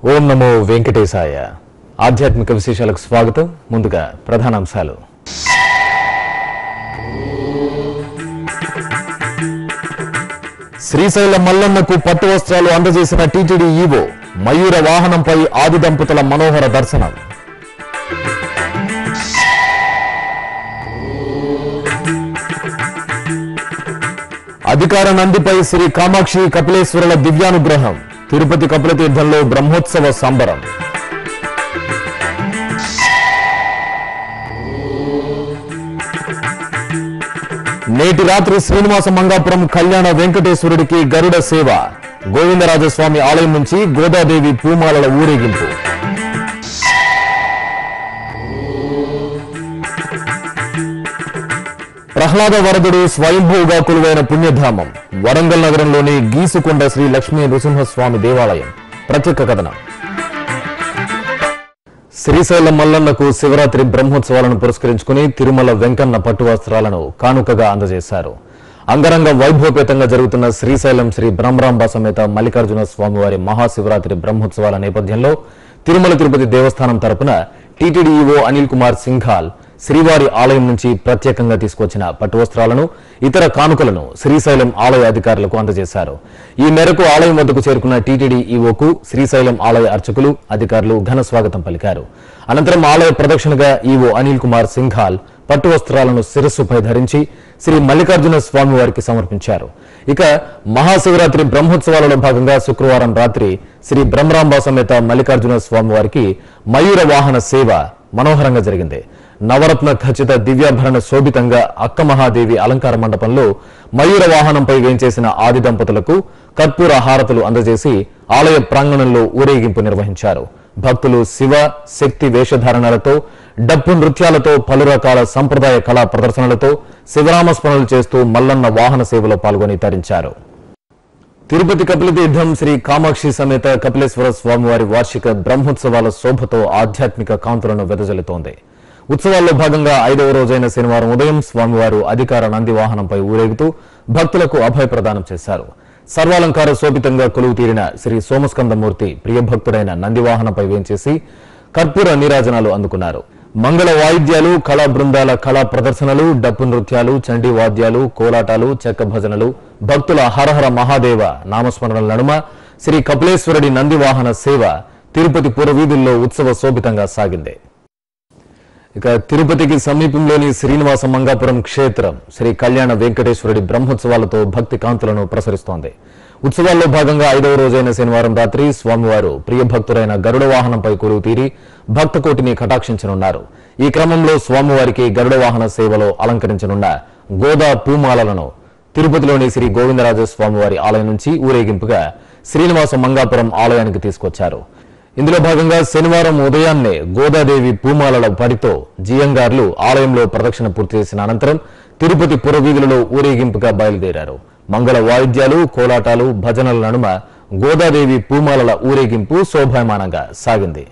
ఓం నమో వెంకటేశాయ ఆధ్యాత్మిక విశేషాలకు స్వాగతం ముందుగా ప్రధానాంశాలు శ్రీశైల మల్లన్నకు పట్టు వస్త్రాలు అందజేసిన టీటీడీ ఈవో మయూర వాహనంపై ఆది దంపతుల మనోహర దర్శనం అధికార నందిపై శ్రీ కామాక్షి కపిలేశ్వరుల దివ్యానుగ్రహం తిరుపతి కపిలతీర్థంలో బ్రహ్మోత్సవ సంబరం నేటి రాత్రి శ్రీనివాస మంగాపురం కళ్యాణ వెంకటేశ్వరుడికి గరుడ సేవ గోవిందరాజస్వామి ఆలయం నుంచి గోదాదేవి పూమాలల ఊరేగింపు ప్రహ్లాద వరదుడు స్వయంభూగా కొలువైన పుణ్యధామం వరంగల్ నగరంలోని గీసుకొండ శ్రీ లక్ష్మీ నృసింహస్వామి దేవాలయం ప్రత్యేక కథనం శ్రీశైలం మల్లన్నకు శివరాత్రి బ్రహ్మోత్సవాలను పురస్కరించుకుని తిరుమల వెంకన్న పట్టు వస్త్రాలను కానుకగా అందజేశారు అంగరంగ వైభవపేతంగా జరుగుతున్న శ్రీశైలం శ్రీ బ్రహ్మరాంబ సమేత మల్లికార్జున స్వామివారి మహాశివరాత్రి బ్రహ్మోత్సవాల నేపథ్యంలో తిరుమల తిరుపతి దేవస్థానం తరపున టీటీడీ ఈవో అనిల్ కుమార్ సింఘాల్ శ్రీవారి ఆలయం నుంచి ప్రత్యేకంగా తీసుకొచ్చిన పట్టు వస్త్రాలను ఇతర కానుకలను శ్రీశైలం ఆలయ అధికారులకు అందజేశారు ఈ మేరకు ఆలయం వద్దకు చేరుకున్న టీటీడీ ఈవోకు శ్రీశైలం ఆలయ అర్చకులు అధికారులు ఘన స్వాగతం పలికారు అనంతరం ఆలయ ప్రదక్షిణగా ఈవో అనిల్ కుమార్ సింఘాల్ పట్టు వస్త్రాలను శిరస్సుపై ధరించి శ్రీ మల్లికార్జున స్వామి వారికి సమర్పించారు ఇక మహాశివరాత్రి బ్రహ్మోత్సవాలలో భాగంగా శుక్రవారం రాత్రి శ్రీ బ్రహ్మరాంబ సమేత మల్లికార్జున స్వామి వారికి మయూర వాహన సేవ మనోహరంగా జరిగింది నవరత్న ఖచ్చిత దివ్యాభరణ శోభితంగా అక్క మహాదేవి అలంకార మండపంలో మయూర వాహనంపై వేంచేసిన ఆది దంపతులకు కర్పూర హారతులు అందజేసి ఆలయ ప్రాంగణంలో ఊరేగింపు నిర్వహించారు భక్తులు శివ శక్తి వేషధారణలతో డప్పు నృత్యాలతో పలు రకాల సంప్రదాయ కళా ప్రదర్శనలతో శివరామస్మరణలు చేస్తూ మల్లన్న వాహన సేవలో పాల్గొని తరించారు తిరుపతి కపిలతీర్థం శ్రీ కామాక్షి సమేత కపిలేశ్వర స్వామివారి వార్షిక బ్రహ్మోత్సవాల శోభతో ఆధ్యాత్మిక కాంతులను వెదజల్లుతోంది ఉత్సవాల్లో భాగంగా ఐదవ రోజైన శనివారం ఉదయం స్వామివారు అధికార నంది వాహనంపై ఊరేగుతూ భక్తులకు అభయ ప్రదానం చేశారు సర్వాలంకార శోభితంగా కొలువు తీరిన శ్రీ సోమస్కందమూర్తి ప్రియభక్తుడైన నంది వాహనంపై వేంచేసి కర్పూర నీరాజనాలు అందుకున్నారు మంగళ వాయిద్యాలు కళా బృందాల కళా ప్రదర్శనలు డప్పు నృత్యాలు చండీ వాద్యాలు కోలాటాలు చెక్క భజనలు భక్తుల హరహర మహాదేవ నామస్మరణల నడుమ శ్రీ కపిలేశ్వరుడి నంది వాహన సేవ తిరుపతి పురవీధుల్లో ఉత్సవ శోభితంగా సాగింది ఇక తిరుపతికి సమీపంలోని శ్రీనివాస మంగాపురం క్షేత్రం శ్రీ కళ్యాణ వెంకటేశ్వరుడి బ్రహ్మోత్సవాలతో భక్తి కాంతులను ప్రసరిస్తోంది ఉత్సవాల్లో భాగంగా ఐదవ రోజైన శనివారం రాత్రి స్వామివారు ప్రియ భక్తుడైన గరుడ వాహనంపై కొలువు తీరి భక్తకోటిని కటాక్షించనున్నారు ఈ క్రమంలో స్వామివారికి గరుడ వాహన సేవలో అలంకరించనున్న గోదా పూమాలలను తిరుపతిలోని శ్రీ గోవిందరాజ స్వామివారి ఆలయం నుంచి ఊరేగింపుగా శ్రీనివాస మంగాపురం ఆలయానికి తీసుకొచ్చారు ఇందులో భాగంగా శనివారం ఉదయాన్నే గోదాదేవి పూమాలల పడితో జియంగార్లు ఆలయంలో ప్రదక్షిణ పూర్తి చేసిన అనంతరం తిరుపతి పురవీధులలో ఊరేగింపుగా బయలుదేరారు మంగళ వాయిద్యాలు కోలాటాలు భజనల నడుమ గోదాదేవి పూమాలల ఊరేగింపు శోభాయమానంగా సాగింది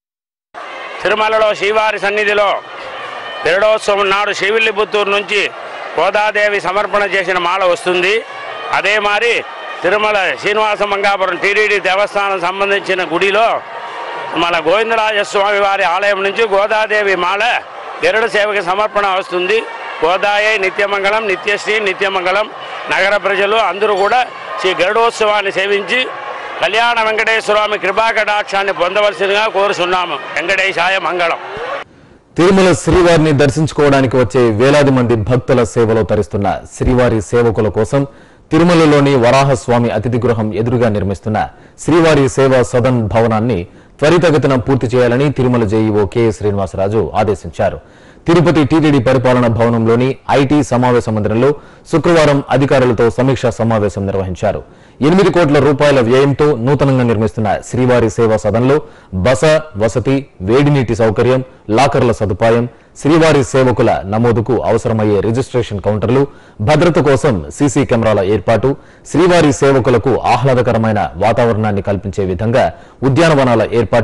తిరుమలలో శ్రీవారి సన్నిధిలో గరుడోత్సవం నాడు శ్రీవిల్లిపుత్తూరు నుంచి గోదాదేవి సమర్పణ చేసిన మాల వస్తుంది అదే మరి తిరుమల శ్రీనివాస మంగాపురం టీడీడీ దేవస్థానం సంబంధించిన గుడిలో మన గోవిందరాజస్వామి వారి ఆలయం నుంచి గోదాదేవి మాల గరుడ సేవకి సమర్పణ వస్తుంది గోదాయే నిత్యమంగళం నిత్యశ్రీ నిత్యమంగళం నగర ప్రజలు అందరూ కూడా శ్రీ గరుడోత్సవాన్ని సేవించి కళ్యాణ వెంకటేశ్వరస్వామి కృపాకటాక్షాన్ని పొందవలసిందిగా కోరుచున్నాము వెంకటేశాయ మంగళం తిరుమల శ్రీవారిని దర్శించుకోవడానికి వచ్చే వేలాది మంది భక్తుల సేవలో తరిస్తున్న శ్రీవారి సేవకుల కోసం తిరుమలలోని వరాహస్వామి అతిథి గృహం ఎదురుగా నిర్మిస్తున్న శ్రీవారి సేవా సదన్ భవనాన్ని త్వరితగతిన పూర్తి చేయాలని తిరుమల జేఈఓ కెఎస్ శ్రీనివాసరాజు ఆదేశించారు తిరుపతి టీటీడీ పరిపాలన భవనంలోని ఐటీ సమావేశ మందిరంలో శుక్రవారం అధికారులతో సమీక్షా సమావేశం నిర్వహించారు ఎనిమిది కోట్ల రూపాయల వ్యయంతో నూతనంగా నిర్మిస్తున్న శ్రీవారి సేవా సదన్లో బస వసతి వేడినీటి సౌకర్యం లాకర్ల సదుపాయం శ్రీవారి సేవకుల నమోదుకు అవసరమయ్యే రిజిస్ట్రేషన్ కౌంటర్లు భద్రత కోసం సీసీ కెమెరాల ఏర్పాటు శ్రీవారి సేవకులకు ఆహ్లాదకరమైన వాతావరణాన్ని కల్పించే విధంగా ఉద్యానవనాల ఏర్పాటు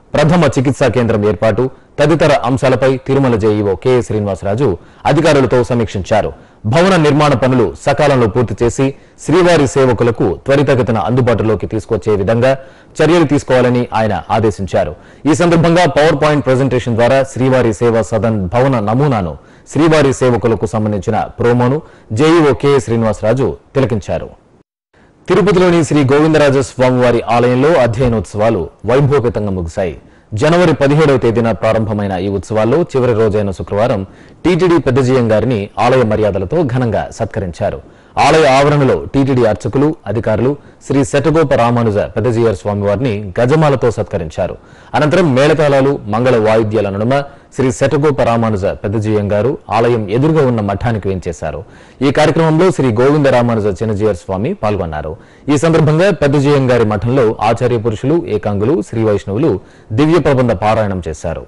ప్రథమ చికిత్సా కేంద్రం ఏర్పాటు తదితర అంశాలపై తిరుమల జేఈఓ కెఏ శ్రీనివాసరాజు అధికారులతో సమీక్షించారు భవన నిర్మాణ పనులు సకాలంలో పూర్తి చేసి శ్రీవారి సేవకులకు త్వరితగతిన అందుబాటులోకి తీసుకొచ్చే విధంగా చర్యలు తీసుకోవాలని ఆయన ఆదేశించారు ఈ సందర్భంగా పవర్ పాయింట్ ప్రజెంటేషన్ ద్వారా శ్రీవారి సేవా సదన్ భవన నమూనాను శ్రీవారి సేవకులకు సంబంధించిన ప్రోమోను జేఈఓ కెఏ శ్రీనివాసరాజు తిలకించారు తిరుపతిలోని శ్రీ గోవిందరాజ స్వామివారి ఆలయంలో అధ్యయనోత్సవాలు వైభవపేతంగా ముగిశాయి జనవరి పదిహేడవ తేదీన ప్రారంభమైన ఈ ఉత్సవాల్లో చివరి రోజైన శుక్రవారం టీటీడీ పెద్దజీయం గారిని ఆలయ మర్యాదలతో ఘనంగా సత్కరించారు ఆలయ ఆవరణలో టీటీడీ అర్చకులు అధికారులు శ్రీ శటగోప రామానుజ పెద్దజీయర్ స్వామివారిని గజమాలతో సత్కరించారు అనంతరం మేళతాళాలు మంగళ వాయిద్యాల నడుమ శ్రీ శటగోప రామానుజ పెద్దజీయం గారు ఆలయం ఎదురుగా ఉన్న మఠానికి వేంచేశారు ఈ కార్యక్రమంలో శ్రీ గోవింద రామానుజ చిన్నజీయర్ స్వామి పాల్గొన్నారు ఈ సందర్భంగా పెద్దజీయం గారి మఠంలో ఆచార్య పురుషులు ఏకాంగులు శ్రీ వైష్ణవులు దివ్య ప్రబంధ పారాయణం చేశారు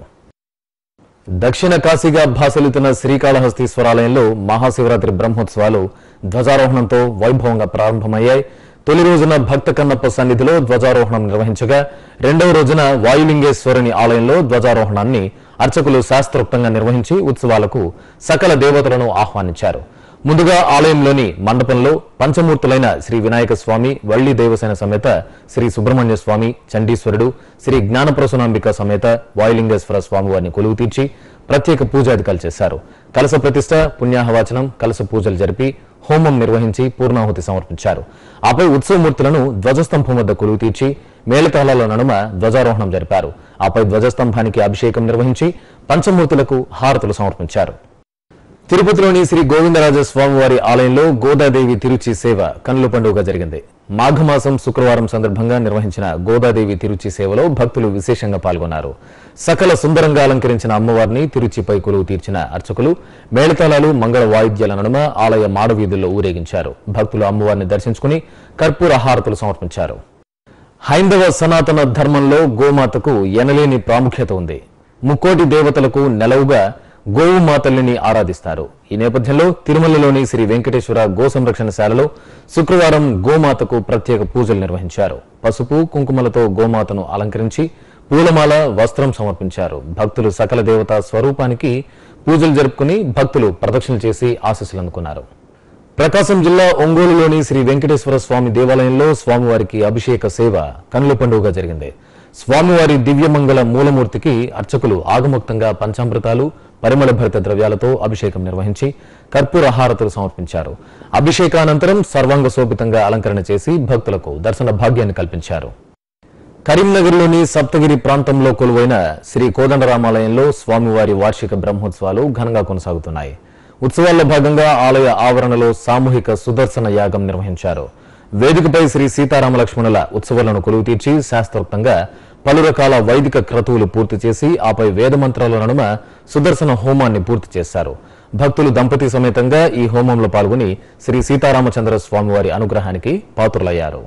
దక్షిణ కాశీగా భాసలుతున్న శ్రీకాళహస్తీశ్వరాలయంలో మహాశివరాత్రి బ్రహ్మోత్సవాలు ధ్వజారోహణంతో వైభవంగా ప్రారంభమయ్యాయి తొలి రోజున భక్త కన్నప్ప సన్నిధిలో ధ్వజారోహణం నిర్వహించగా రెండవ రోజున వాయులింగేశ్వరుని ఆలయంలో ధ్వజారోహణాన్ని అర్చకులు శాస్త్రోక్తంగా నిర్వహించి ఉత్సవాలకు సకల దేవతలను ఆహ్వానించారు ముందుగా ఆలయంలోని మండపంలో పంచమూర్తులైన శ్రీ వినాయక స్వామి వల్లి దేవసేన సమేత శ్రీ సుబ్రహ్మణ్య స్వామి చండీశ్వరుడు శ్రీ జ్ఞానప్రసూనాంబిక సమేత వాయులింగేశ్వర స్వామివారిని కొలువు తీర్చి ప్రత్యేక పూజాధికాలు చేశారు కలస ప్రతిష్ట పుణ్యాహవాచనం కలస పూజలు జరిపి హోమం నిర్వహించి పూర్ణాహుతి సమర్పించారు ఆపై ఉత్సవమూర్తులను ధ్వజస్తంభం వద్ద కొలువు తీర్చి మేళతాళాల నడుమ ధ్వజారోహణం జరిపారు ఆపై ధ్వజస్తంభానికి అభిషేకం నిర్వహించి పంచమూర్తులకు హారతులు సమర్పించారు తిరుపతిలోని శ్రీ గోవిందరాజ స్వామివారి ఆలయంలో గోదాదేవి తిరుచి సేవ కన్నుల పండుగ జరిగింది మాఘమాసం శుక్రవారం సందర్భంగా నిర్వహించిన గోదాదేవి తిరుచి సేవలో భక్తులు విశేషంగా పాల్గొన్నారు సకల సుందరంగా అలంకరించిన అమ్మవారిని తిరుచిపై కొలువు తీర్చిన అర్చకులు మేళతాళాలు మంగళ వాయిద్యాల నడుమ ఆలయ మాడవీధుల్లో ఊరేగించారు భక్తులు అమ్మవారిని దర్శించుకుని కర్పూర హారతులు సమర్పించారు హైందవ సనాతన ధర్మంలో గోమాతకు ఎనలేని ప్రాముఖ్యత ఉంది ముక్కోటి దేవతలకు నెలవుగా గోవు మాతల్ని ఆరాధిస్తారు ఈ నేపథ్యంలో తిరుమలలోని శ్రీ వెంకటేశ్వర గో సంరక్షణశాలలో శుక్రవారం గోమాతకు ప్రత్యేక పూజలు నిర్వహించారు పసుపు కుంకుమలతో గోమాతను అలంకరించి పూలమాల వస్త్రం సమర్పించారు భక్తులు సకల దేవతా స్వరూపానికి పూజలు జరుపుకుని భక్తులు ప్రదక్షిణలు చేసి ఆశీస్సులు అందుకున్నారు ప్రకాశం జిల్లా ఒంగోలులోని శ్రీ వెంకటేశ్వర స్వామి దేవాలయంలో స్వామివారికి అభిషేక సేవ కనుల పండుగగా జరిగింది స్వామివారి దివ్యమంగళ మూలమూర్తికి అర్చకులు ఆగముక్తంగా పంచామృతాలు పరిమళ భరిత ద్రవ్యాలతో అభిషేకం నిర్వహించి కర్పూర హారతులు సమర్పించారు అభిషేకానంతరం సర్వాంగ శోభితంగా అలంకరణ చేసి భక్తులకు దర్శన భాగ్యాన్ని కల్పించారు కరీంనగర్లోని సప్తగిరి ప్రాంతంలో కొలువైన శ్రీ కోదండరామాలయంలో స్వామివారి వార్షిక బ్రహ్మోత్సవాలు ఘనంగా కొనసాగుతున్నాయి ఉత్సవాల్లో భాగంగా ఆలయ ఆవరణలో సామూహిక సుదర్శన యాగం నిర్వహించారు వేదికపై శ్రీ సీతారామ లక్ష్మణుల ఉత్సవాలను కొలువు తీర్చి శాస్త్రోక్తంగా పలు రకాల వైదిక క్రతువులు పూర్తి చేసి ఆపై వేదమంత్రాల నడుమ సుదర్శన హోమాన్ని పూర్తి చేశారు భక్తులు దంపతి సమేతంగా ఈ హోమంలో పాల్గొని శ్రీ సీతారామచంద్ర స్వామివారి అనుగ్రహానికి పాత్రులయ్యారు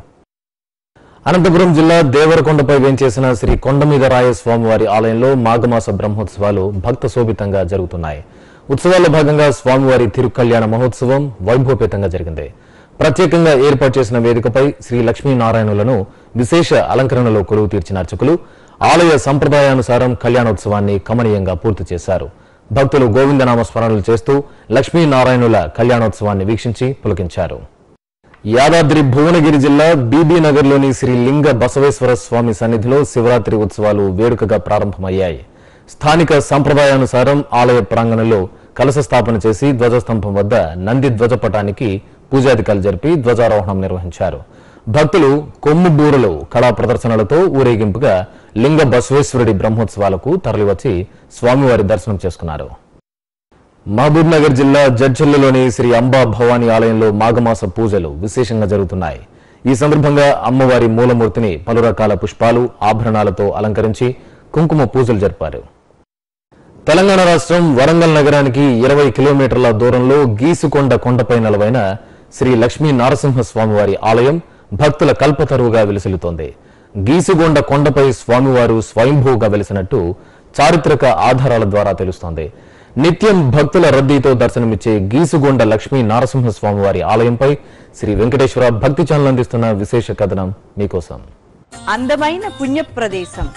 అనంతపురం జిల్లా దేవరకొండపై వేంచేసిన శ్రీ కొండమీద రాయ స్వామివారి ఆలయంలో మాఘమాస బ్రహ్మోత్సవాలు భక్త శోభితంగా జరుగుతున్నాయి ఉత్సవాల్లో భాగంగా స్వామివారి తిరుకల్యాణ మహోత్సవం వైభవపేతంగా జరిగింది ప్రత్యేకంగా ఏర్పాటు చేసిన వేదికపై శ్రీ లక్ష్మీనారాయణులను విశేష అలంకరణలో కొలువు తీర్చిన అర్చకులు ఆలయ సంప్రదాయానుసారం కళ్యాణోత్సవాన్ని కమనీయంగా పూర్తి చేశారు భక్తులు గోవిందనామ స్మరణలు చేస్తూ లక్ష్మీనారాయణుల కళ్యాణోత్సవాన్ని వీక్షించి పులకించారు యాదాద్రి భువనగిరి జిల్లా బీబీ నగర్లోని శ్రీ లింగ బసవేశ్వర స్వామి సన్నిధిలో శివరాత్రి ఉత్సవాలు వేడుకగా ప్రారంభమయ్యాయి స్థానిక సంప్రదాయానుసారం ఆలయ ప్రాంగణంలో కలశ స్థాపన చేసి ధ్వజస్తంభం వద్ద నంది ధ్వజపటానికి పూజాధికాలు జరిపి ధ్వజారోహణం నిర్వహించారు భక్తులు కొమ్ము బూరలు కళా ప్రదర్శనలతో ఊరేగింపుగా లింగ బసవేశ్వరుడి బ్రహ్మోత్సవాలకు తరలివచ్చి స్వామివారి దర్శనం చేసుకున్నారు మహబూబ్ నగర్ జిల్లా జడ్చర్లలోని శ్రీ అంబా భవానీ ఆలయంలో మాఘమాస పూజలు విశేషంగా జరుగుతున్నాయి ఈ సందర్భంగా అమ్మవారి మూలమూర్తిని పలు రకాల పుష్పాలు ఆభరణాలతో అలంకరించి కుంకుమ పూజలు జరిపారు తెలంగాణ రాష్ట్రం వరంగల్ నగరానికి ఇరవై కిలోమీటర్ల దూరంలో గీసుకొండ కొండపై నెలవైన శ్రీ లక్ష్మీ నరసింహ స్వామివారి ఆలయం భక్తుల కల్పతరువుగా వెలిసిల్లుతోంది గీసుగొండ కొండపై స్వామివారు స్వయంభూగా వెలిసినట్టు చారిత్రక ఆధారాల ద్వారా తెలుస్తోంది నిత్యం భక్తుల రద్దీతో దర్శనమిచ్చే గీసుగొండ లక్ష్మీ నరసింహ స్వామివారి ఆలయంపై శ్రీ వెంకటేశ్వర భక్తి ఛానల్ అందిస్తున్న విశేష కథనం మీకోసం అందమైన పుణ్య ప్రదేశం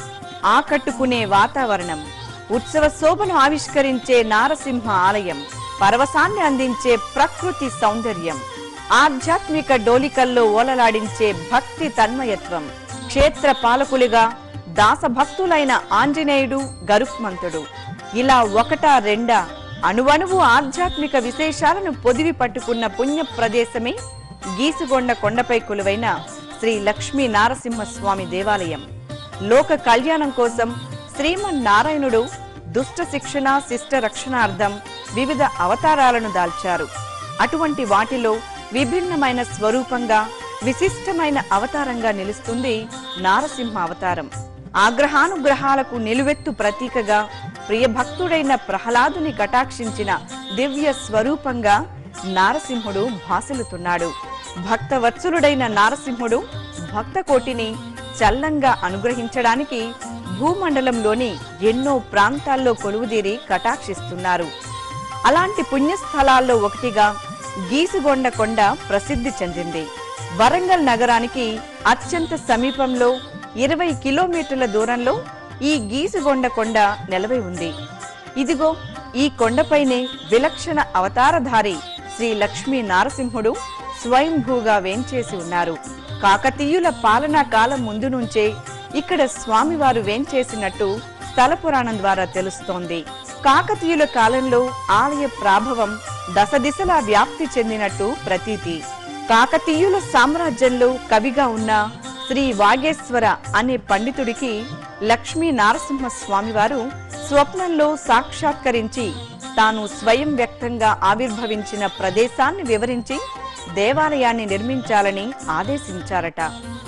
ఆకట్టుకునే వాతావరణం ఉత్సవ శోభను ఆవిష్కరించే నారసింహ ఆలయం పరవశాన్ని అందించే ప్రకృతి సౌందర్యం ఆధ్యాత్మిక డోలికల్లో ఓలలాడించే భక్తి తన్మయత్వం క్షేత్ర పాలకులుగా దాసభక్తులైన ఆంజనేయుడు గరుక్మంతుడు ఇలా ఒకటా రెండా అణువణువు ఆధ్యాత్మిక విశేషాలను పొదివి పట్టుకున్న పుణ్య ప్రదేశమే గీసుగొండ కొండపై కొలువైన శ్రీ లక్ష్మీ నారసింహస్వామి దేవాలయం లోక కళ్యాణం కోసం శ్రీమన్నారాయణుడు దుష్ట శిక్షణ శిష్ట రక్షణార్థం వివిధ అవతారాలను దాల్చారు అటువంటి వాటిలో విభిన్నమైన స్వరూపంగా విశిష్టమైన అవతారంగా నిలుస్తుంది నారసింహ అవతారం ఆగ్రహానుగ్రహాలకు నిలువెత్తు ప్రతీకగా ప్రియభక్తుడైన ప్రహ్లాదుని కటాక్షించిన దివ్య స్వరూపంగా నారసింహుడు భాసిల్లుతున్నాడు భక్తవత్సలుడైన నారసింహుడు భక్త కోటిని చల్లంగా అనుగ్రహించడానికి భూమండలంలోని ఎన్నో ప్రాంతాల్లో కొలువుదీరి కటాక్షిస్తున్నారు అలాంటి పుణ్యస్థలాల్లో ఒకటిగా గీసుగొండ కొండ ప్రసిద్ధి చెందింది వరంగల్ నగరానికి అత్యంత సమీపంలో ఇరవై కిలోమీటర్ల దూరంలో ఈ గీసుగొండ కొండ నెలవై ఉంది ఇదిగో ఈ కొండపైనే విలక్షణ అవతారధారి శ్రీ లక్ష్మీ నారసింహుడు స్వయంభూగా వేంచేసి ఉన్నారు కాకతీయుల పాలనా కాలం ముందు నుంచే ఇక్కడ స్వామివారు వేంచేసినట్టు స్థల పురాణం ద్వారా తెలుస్తోంది కాకతీయుల కాలంలో ఆలయ ప్రాభవం దశ దిశలా వ్యాప్తి చెందినట్టు ప్రతీతి కాకతీయుల సామ్రాజ్యంలో కవిగా ఉన్న శ్రీ వాగేశ్వర అనే పండితుడికి లక్ష్మీ నారసింహ స్వామివారు స్వప్నంలో సాక్షాత్కరించి తాను స్వయం వ్యక్తంగా ఆవిర్భవించిన ప్రదేశాన్ని వివరించి దేవాలయాన్ని నిర్మించాలని ఆదేశించారట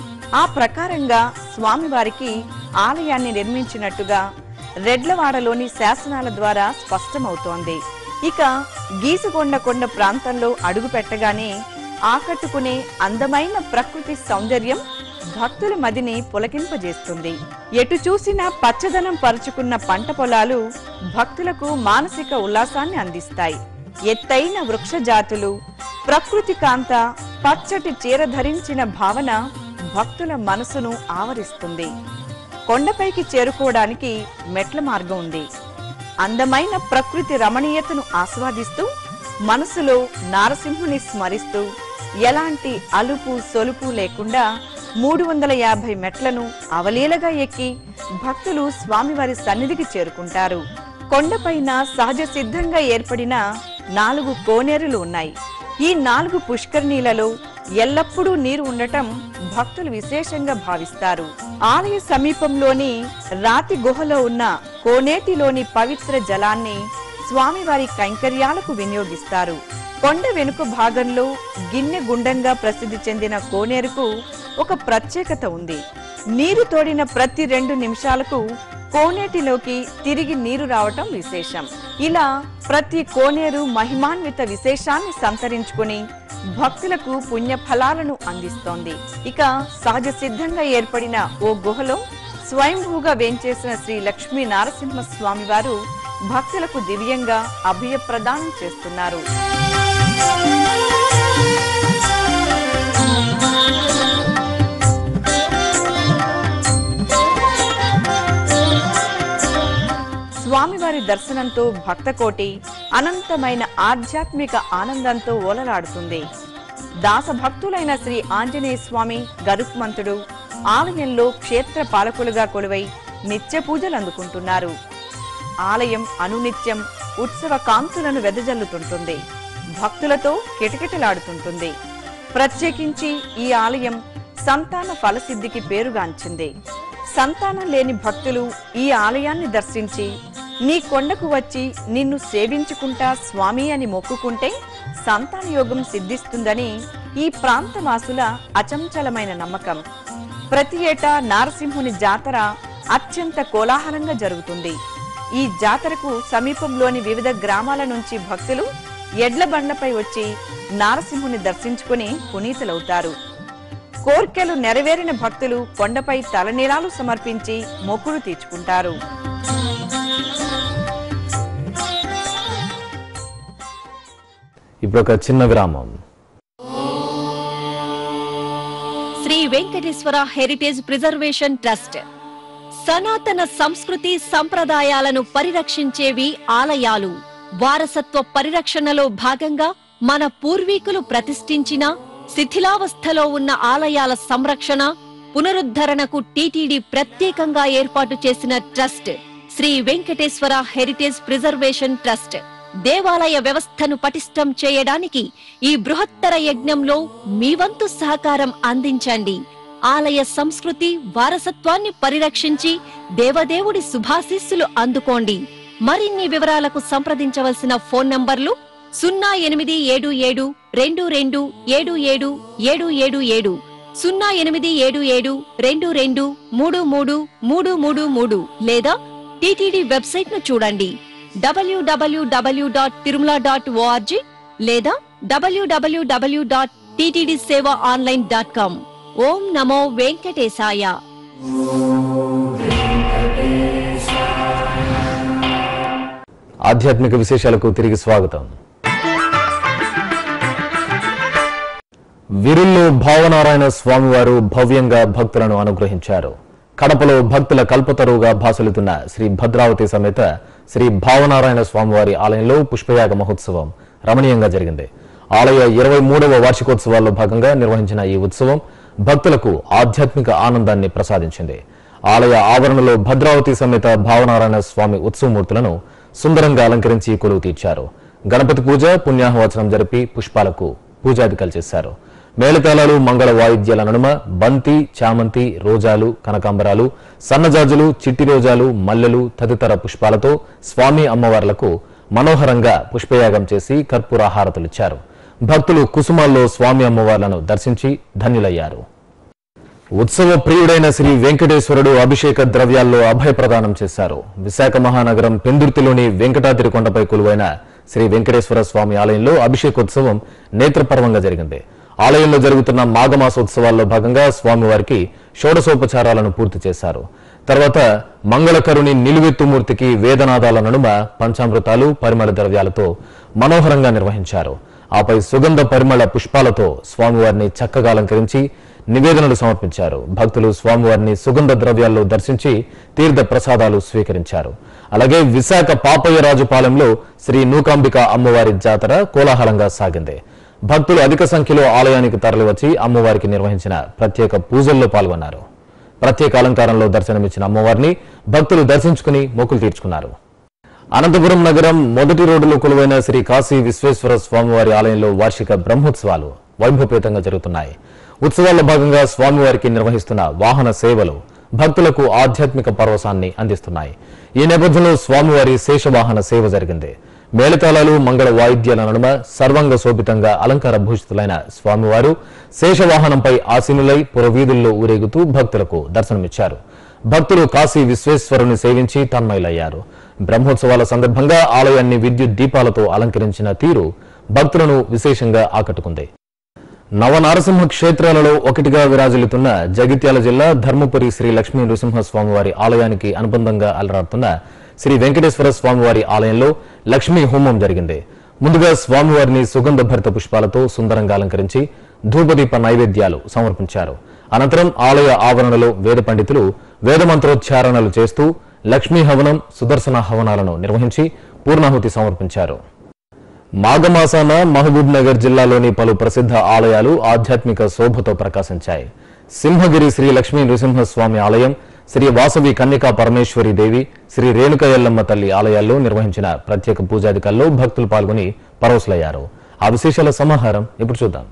ఆ ప్రకారంగా స్వామివారికి ఆలయాన్ని నిర్మించినట్టుగా రెడ్లవాడలోని శాసనాల ద్వారా స్పష్టమవుతోంది ఇక గీసుకొండ కొండ ప్రాంతంలో అడుగు పెట్టగానే ఆకట్టుకునే అందమైన ప్రకృతి సౌందర్యం భక్తుల మదిని పులకింపజేస్తుంది ఎటు చూసినా పచ్చదనం పరుచుకున్న పంట పొలాలు భక్తులకు మానసిక ఉల్లాసాన్ని అందిస్తాయి ఎత్తైన వృక్ష జాతులు ప్రకృతి కాంత పచ్చటి చీర ధరించిన భావన భక్తుల మనసును ఆవరిస్తుంది కొండపైకి చేరుకోవడానికి మెట్ల మార్గం ఉంది అందమైన ప్రకృతి రమణీయతను ఆస్వాదిస్తూ మనసులో నారసింహుని స్మరిస్తూ ఎలాంటి అలుపు సొలుపు లేకుండా మూడు వందల యాభై మెట్లను అవలీలగా ఎక్కి భక్తులు స్వామివారి సన్నిధికి చేరుకుంటారు కొండపైన సహజ సిద్ధంగా ఏర్పడిన నాలుగు కోనేరులు ఉన్నాయి ఈ నాలుగు పుష్కరిణీలలో ఎల్లప్పుడూ నీరు ఉండటం భక్తులు విశేషంగా భావిస్తారు ఆలయ సమీపంలోని రాతి గుహలో ఉన్న కోనేటిలోని పవిత్ర జలాన్ని స్వామివారి కైంకర్యాలకు వినియోగిస్తారు కొండ వెనుక భాగంలో గిన్నె గుండంగా ప్రసిద్ధి చెందిన కోనేరుకు ఒక ప్రత్యేకత ఉంది నీరు తోడిన ప్రతి రెండు నిమిషాలకు కోనేటిలోకి తిరిగి నీరు రావటం విశేషం ఇలా ప్రతి కోనేరు మహిమాన్విత విశేషాన్ని సంతరించుకుని భక్తులకు పుణ్య ఫలాలను అందిస్తోంది ఇక సహజ సిద్ధంగా ఏర్పడిన ఓ గుహలో స్వయంభూగా వేంచేసిన శ్రీ లక్ష్మీ నారసింహ స్వామి వారు భక్తులకు దివ్యంగా అభయ ప్రదానం చేస్తున్నారు స్వామివారి దర్శనంతో భక్తకోటి అనంతమైన ఆధ్యాత్మిక ఆనందంతో ఓలలాడుతుంది దాసభక్తులైన శ్రీ ఆంజనేయ స్వామి గరుత్మంతుడు ఆలయంలో క్షేత్ర పాలకులుగా కొలువై నిత్య పూజలు అందుకుంటున్నారు ఆలయం అనునిత్యం ఉత్సవ కాంతులను వెదజల్లుతుంటుంది భక్తులతో కిటకిటలాడుతుంటుంది ప్రత్యేకించి ఈ ఆలయం సంతాన ఫలసిద్ధికి పేరుగాంచింది సంతానం లేని భక్తులు ఈ ఆలయాన్ని దర్శించి నీ కొండకు వచ్చి నిన్ను సేవించుకుంటా స్వామి అని మొక్కుకుంటే సంతాన యోగం సిద్ధిస్తుందని ఈ ప్రాంతవాసుల అచంచలమైన నమ్మకం ప్రతి ఏటా నారసింహుని జాతర అత్యంత కోలాహలంగా జరుగుతుంది ఈ జాతరకు సమీపంలోని వివిధ గ్రామాల నుంచి భక్తులు ఎడ్ల బండ్లపై వచ్చి నారసింహుని దర్శించుకుని పునీతులవుతారు కోర్కెలు నెరవేరిన భక్తులు కొండపై తలనీలాలు సమర్పించి మొక్కులు తీర్చుకుంటారు ఇప్పుడు ఒక చిన్న విరామం Sri Venkateswara heritage preservation trust సనాతన సంస్కృతి సంప్రదాయాలను పరిరక్షించేవి ఆలయాలు వారసత్వ పరిరక్షణలో భాగంగా మన పూర్వీకులు ప్రతిష్ఠించిన శిథిలావస్థలో ఉన్న ఆలయాల సంరక్షణ పునరుద్ధరణకు టీటీడీ ప్రత్యేకంగా ఏర్పాటు చేసిన trust Sri Venkateswara heritage preservation trust దేవాలయ వ్యవస్థను పటిష్టం చేయడానికి ఈ బృహత్తర యజ్ఞంలో మీ వంతు సహకారం అందించండి ఆలయ సంస్కృతి వారసత్వాన్ని పరిరక్షించి దేవదేవుడి శుభాశీస్సులు అందుకోండి మరిన్ని వివరాలకు సంప్రదించవలసిన ఫోన్ నంబర్లు సున్నా ఎనిమిది ఏడు ఏడు రెండు రెండు ఏడు ఏడు ఏడు ఏడు ఏడు సున్నా ఎనిమిది ఏడు ఏడు రెండు రెండు మూడు మూడు మూడు మూడు మూడు లేదా టిటిడి వెబ్సైట్ ను చూడండి WWW dot Tirumala dot ORG లేదా WWW dot TTD seva online dot com ఓం నమో వెంకటేశాయ ఆధ్యాత్మిక విశేషాలకు తిరిగి స్వాగతం విరుల్లో భావనారాయణ స్వామివారు భవ్యంగా భక్తులను అనుగ్రహించారు కడపలో భక్తుల కల్పతరువుగా భాసలుతున్న శ్రీ భద్రావతి సమేత శ్రీ భావనారాయణ స్వామివారి ఆలయంలో పుష్పయాగ మహోత్సవం రమణీయంగా జరిగింది ఆలయ ఇరవై మూడవ వార్షికోత్సవాల్లో భాగంగా నిర్వహించిన ఈ ఉత్సవం భక్తులకు ఆధ్యాత్మిక ఆనందాన్ని ప్రసాదించింది ఆలయ ఆవరణలో భద్రావతి సమేత భావనారాయణ స్వామి ఉత్సవమూర్తులను సుందరంగా అలంకరించి కొలువు తీర్చారు గణపతి పూజ పుణ్యాహవచనం జరిపి పుష్పాలకు పూజాధికాలు చేశారు మేళతాళాలు మంగళ వాయిద్యాల నడుమ బంతి చామంతి రోజాలు కనకాంబరాలు సన్నజాజులు చిట్టి రోజాలు మల్లెలు తదితర పుష్పాలతో స్వామి అమ్మవార్లకు మనోహరంగా పుష్పయాగం చేసి కర్పూర హారతులిచ్చారు భక్తులు కుసుమాల్లో స్వామి అమ్మవార్లను దర్శించి ధన్యులయ్యారు ఉత్సవ ప్రియుడైన శ్రీ వెంకటేశ్వరుడు అభిషేక ద్రవ్యాల్లో అభయ ప్రదానం చేశారు విశాఖ మహానగరం పెందుర్తిలోని వెంకటాద్రి కొండపై కొలువైన శ్రీ వెంకటేశ్వర స్వామి ఆలయంలో అభిషేకోత్సవం నేత్రపర్వంగా జరిగింది ఆలయంలో జరుగుతున్న మాఘమాసోత్సవాల్లో భాగంగా స్వామివారికి షోడశోపచారాలను పూర్తి చేశారు తర్వాత మంగళకరుని నిలువెత్తుమూర్తికి వేదనాదాల నడుమ పంచామృతాలు పరిమళ ద్రవ్యాలతో మనోహరంగా నిర్వహించారు ఆపై సుగంధ పరిమళ పుష్పాలతో స్వామివారిని చక్కగా అలంకరించి నివేదనలు సమర్పించారు భక్తులు స్వామివారిని సుగంధ ద్రవ్యాల్లో దర్శించి తీర్థ ప్రసాదాలు స్వీకరించారు అలాగే విశాఖ పాపయ్యరాజుపాలెంలో శ్రీ నూకాంబిక అమ్మవారి జాతర కోలాహలంగా సాగింది భక్తులు అధిక సంఖ్యలో ఆలయానికి తరలివచ్చి అమ్మవారికి నిర్వహించిన ప్రత్యేక పూజల్లో పాల్గొన్నారు ప్రత్యేక అలంకారంలో దర్శనమిచ్చిన అమ్మవారిని భక్తులు దర్శించుకుని మొక్కులు తీర్చుకున్నారు అనంతపురం నగరం మొదటి రోడ్డులో కొలువైన శ్రీ కాశీ విశ్వేశ్వర స్వామివారి ఆలయంలో వార్షిక బ్రహ్మోత్సవాలు వైభవపేతంగా జరుగుతున్నాయి ఉత్సవాల్లో భాగంగా స్వామివారికి నిర్వహిస్తున్న వాహన సేవలు భక్తులకు ఆధ్యాత్మిక పరవశాన్ని అందిస్తున్నాయి ఈ నేపథ్యంలో స్వామివారి శేషవాహన సేవ జరిగింది మేళతాళాలు మంగళ వాయిద్యాల నడుమ సర్వంగ శోభితంగా అలంకార భూషితులైన స్వామివారు శేషవాహనంపై ఆసీనులై పురవీధుల్లో ఊరేగుతూ భక్తులకు దర్శనమిచ్చారు భక్తులు కాశీ విశ్వేశ్వరుని సేవించి తన్మయులయ్యారు బ్రహ్మోత్సవాల సందర్భంగా ఆలయాన్ని విద్యుత్ దీపాలతో అలంకరించిన తీరు భక్తులను విశేషంగా ఆకట్టుకుంది నవనారసింహ క్షేత్రాలలో ఒకటిగా విరాజిల్లుతున్న జగిత్యాల జిల్లా ధర్మపురి శ్రీ లక్ష్మీ నృసింహస్వామివారి ఆలయానికి అనుబంధంగా అలరాడుతున్న శ్రీ వెంకటేశ్వర స్వామివారి ఆలయంలో లక్ష్మీ హోమం జరిగింది ముందుగా స్వామివారిని సుగంధ భరిత పుష్పాలతో సుందరంగా అలంకరించి ధూపదీప నైవేద్యాలు సమర్పించారు అనంతరం ఆలయ ఆవరణలో వేద పండితులు వేద మంత్రోచ్చారణలు చేస్తూ లక్ష్మీ హవనం సుదర్శన హవనాలను నిర్వహించి పూర్ణాహుతి సమర్పించారు మాఘమాసాన మహబూబ్ నగర్ జిల్లాలోని పలు ప్రసిద్ధ ఆలయాలు ఆధ్యాత్మిక శోభతో ప్రకాశించాయి సింహగిరి శ్రీ లక్ష్మీ నృసింహస్వామి ఆలయం శ్రీ వాసవి కన్యకా పరమేశ్వరి దేవి శ్రీ రేణుక ఎల్లమ్మ తల్లి ఆలయాల్లో నిర్వహించిన ప్రత్యేక పూజాధికాల్లో భక్తులు పాల్గొని పరవశులయ్యారు ఆ విశేషాల సమాహారం ఇప్పుడు చూద్దాం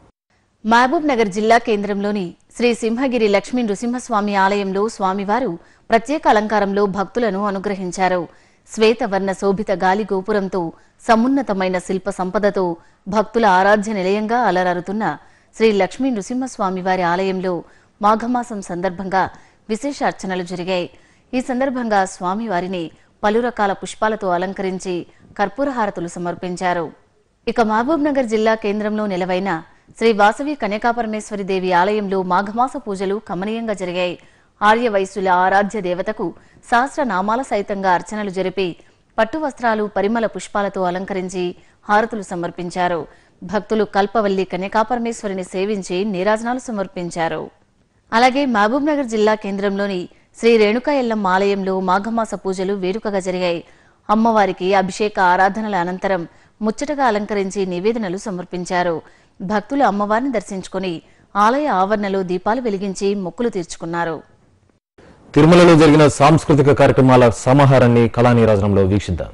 మహబూబ్ నగర్ జిల్లా కేంద్రంలోని శ్రీ సింహగిరి లక్ష్మీ నృసింహస్వామి ఆలయంలో స్వామివారు ప్రత్యేక అలంకారంలో భక్తులను అనుగ్రహించారు శ్వేతవర్ణ శోభిత గాలి గోపురంతో సమున్నతమైన శిల్ప సంపదతో భక్తుల ఆరాధ్య నిలయంగా అలరారుతున్న శ్రీ లక్ష్మీ నృసింహస్వామివారి ఆలయంలో మాఘమాసం సందర్భంగా విశేష అర్చనలు జరిగాయి ఈ సందర్భంగా స్వామివారిని పలు రకాల పుష్పాలతో అలంకరించి కర్పూరహారతులు సమర్పించారు ఇక మహబూబ్ నగర్ జిల్లా కేంద్రంలో నెలవైన శ్రీ వాసవి కన్యకాపరమేశ్వరి దేవి ఆలయంలో మాఘమాస పూజలు కమనీయంగా జరిగాయి ఆర్య వైశ్యుల ఆరాధ్య దేవతకు సహస్ర నామాల సైతంగా అర్చనలు జరిపి పట్టు వస్త్రాలు పరిమళ పుష్పాలతో అలంకరించి హారతులు సమర్పించారు భక్తులు కల్పవల్లి కన్యకాపరమేశ్వరిని సేవించి నీరాజనాలు సమర్పించారు అలాగే మహబూబ్ నగర్ జిల్లా కేంద్రంలోని శ్రీ రేణుకా ఎల్లమ్మ ఆలయంలో మాఘమాస పూజలు వేడుకగా జరిగాయి అమ్మవారికి అభిషేక ఆరాధనల అనంతరం ముచ్చటగా అలంకరించి నివేదనలు సమర్పించారు భక్తులు అమ్మవారిని దర్శించుకుని ఆలయ ఆవరణలో దీపాలు వెలిగించి మొక్కులు తీర్చుకున్నారు తిరుమలలో జరిగిన సాంస్కృతిక కార్యక్రమాల సమాహారాన్ని కళానీరాజనంలో వీక్షిద్దాం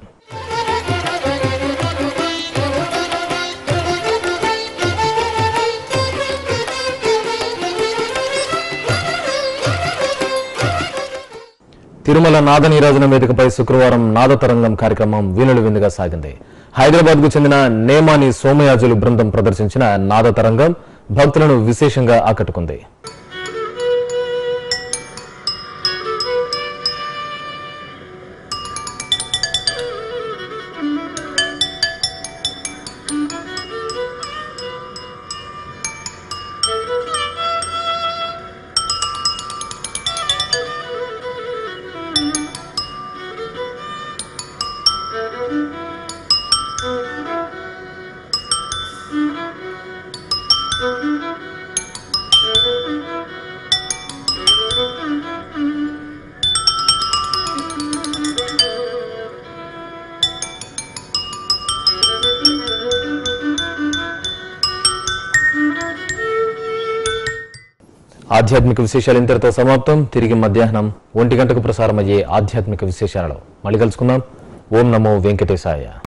తిరుమల నాద నీరాజనం వేదికపై శుక్రవారం నాదతరంగం కార్యక్రమం వీణులు విందుగా సాగింది హైదరాబాద్ కు చెందిన నేమాని సోమయాజులు బృందం ప్రదర్శించిన నాదతరంగం భక్తులను విశేషంగా ఆకట్టుకుంది ఆధ్యాత్మిక విశేషాలు ఇంతటితో సమాప్తం తిరిగి మధ్యాహ్నం ఒంటి గంటకు ప్రసారమయ్యే ఆధ్యాత్మిక విశేషాలలో మళ్ళీ కలుసుకుందాం ఓం నమో వెంకటేశాయ